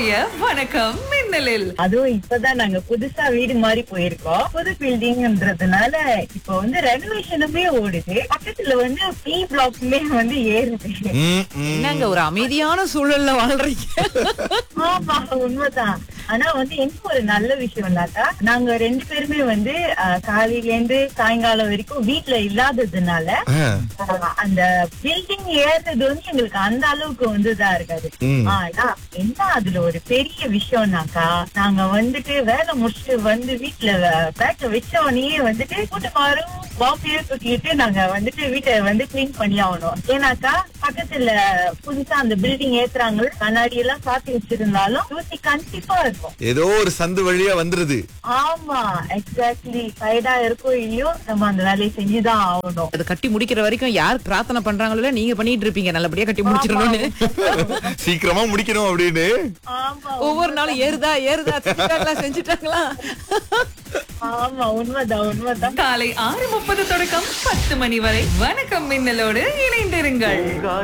இன்றைய வணக்கம் மின்னலில் அதுவும் இப்பதான் நாங்க புதுசா வீடு மாறி போயிருக்கோம் புது பில்டிங்ன்றதுனால இப்ப வந்து ரெனோவேஷனுமே ஓடுது பக்கத்துல வந்து பி பிளாக்குமே வந்து ஏறுது ம், ம். என்னங்க ஒரு அமைதியான சூழல்ல வாழ்றீங்க ஆமா உண்மைதான் ஆனா வந்து என்ன ஒரு நல்ல விஷயம்னாக்கா நாங்க ரெண்டு பேருமே வந்து அஹ், காலையில இருந்து சாயங்காலம் வரைக்கும் வீட்டுல இல்லாததுனால ஆ, அஹ், அந்த பில்டிங் ஏறுறது வந்து எங்களுக்கு அந்த அளவுக்கு வந்து இதா இருக்காது ம். ஆனா என்ன அதுல ஒரு பெரிய விஷயம்னாக்கா நாங்க வந்துட்டு வேலை முடிச்சுட்டு வந்து வீட்டுல பேக்க வச்ச உடனே வந்துட்டு கூட்டமாரும் பாப்பியே தூக்கிட்டு நாங்க வந்துட்டு வீட்டை வந்து கிளீன் பண்ணி ஆகணும் ஏன்னாக்கா பக்கத்துல புதுசா அந்த பில்டிங் ஏத்துறாங்க கண்ணாடி எல்லாம் சாத்தி வச்சிருந்தாலும் தூசி கண்டிப்பா இருக்கும் ஏதோ ஒரு சந்து வழியா வந்துருது ஆமா எக்ஸாக்ட்லி சைடா இருக்கோ இல்லையோ நம்ம அந்த வேலையை செஞ்சுதான் ஆகணும் அது கட்டி முடிக்கிற வரைக்கும் யார் பிரார்த்தனை பண்றாங்களோ நீங்க பண்ணிட்டு இருப்பீங்க நல்லபடியா கட்டி முடிச்சிடணும்னு சீக்கிரமா முடிக்கணும் அப்படின்னு ஆமா ஒவ்வொரு நாளும் ஏறுதா ஏறுதா செஞ்சுட்டாங்களா செஞ்சுட்டாங்களா ஆமா உண்மைதான் உண்மைதான் காலை ஆறு முப்பது தொடக்கம் பத்து மணி வரை வணக்கம் மின்னலோடு இணைந்திருங்கள்